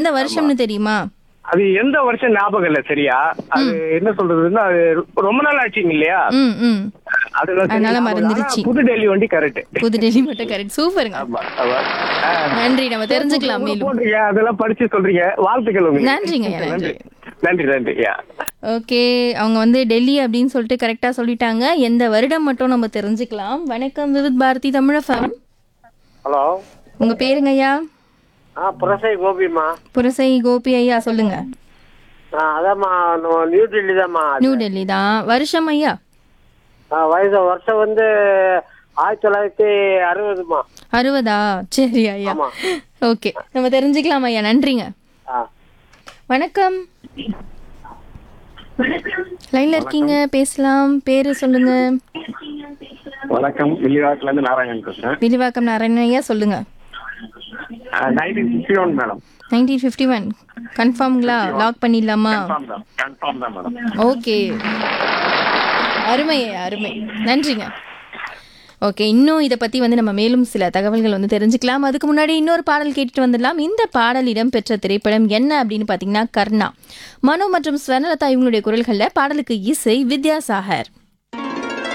எந்த வருஷம்னு தெரியுமா அது எந்த வருஷம் ஞாபகம் இல்ல சரியா அது என்ன சொல்றதுன்னா அது ரொம்ப நாள் ஆச்சுங்க இல்லையா ம் ம் அதுதான் சரி அதனால ஞாபகம். மறந்துடுச்சு. ஆனா புது டெல்லி வண்டி கரெக்ட் புது டெல்லி மட்டும் கரெக்ட் சூப்பருங்க ஆமா ஆமா ஆ. நன்றி நம்ம தெரிஞ்சுக்கலாம் கூட மேலும் போடுறீங்க அதெல்லாம் படிச்சு சொல்றீங்க வாழ்த்துக்கள் உங்களுக்கு நன்றிங்க, ஐயா, நன்றி நன்றி. நன்றி நன்றி யா ஓகே அவங்க வந்து டெல்லி அப்படின்னு சொல்லிட்டு கரெக்டா சொல்லிட்டாங்க எந்த வருடம் மட்டும் நம்ம தெரிஞ்சுக்கலாம் வணக்கம் விவித் பாரதி தமிழஃபம் ஹலோ உங்க பேருங்க ஐயா ஆ புரசை கோபிமா புரசை கோபி ஐயா சொல்லுங்க ஆ அதாம்மா நம்ம நியூ டெல்லி தான்மா நியூ டெல்லி தான் வருஷம் ஐயா ஆ, வயசு வருஷம் வந்து ஆயிரத்தி தொள்ளாயிரத்தி அறுபதுமா அறுபதா சரி ஐயா ஆமா. ஓகே நம்ம தெரிஞ்சுக்கலாம் ஐயா நன்றிங்க ஆ வணக்கம் லைன்ல இருக்கீங்க பேசலாம் பேரு சொல்லுங்க வணக்கம் வில்லிவாக்கல இருந்து நாராயணன் பேசுறேன் விரிவாக்கம் நாராயணன் ஐயா சொல்லுங்க nineteen sixty one madam nineteen fifty one கன்ஃபார்ம்ங்களா லாக் பண்ணிடலாமா கன்ஃபார்ம் தான் கன்ஃபார்ம் தான் மேடம் ஓகே அருமை அருமை நன்றிங்க ஓகே இன்னும் இதை பற்றி வந்து நம்ம மேலும் சில தகவல்கள் வந்து தெரிஞ்சுக்கலாம் அதுக்கு முன்னாடி இன்னொரு பாடல் கேட்டுட்டு வந்துடலாம் இந்த பாடல் இடம்பெற்ற திரைப்படம் என்ன அப்படின்னு பார்த்தீங்கன்னா கர்ணா மனோ மற்றும் ஸ்வர்ணலதா இவங்களுடைய குரல்களில் பாடலுக்கு இசை வித்யாசாகர்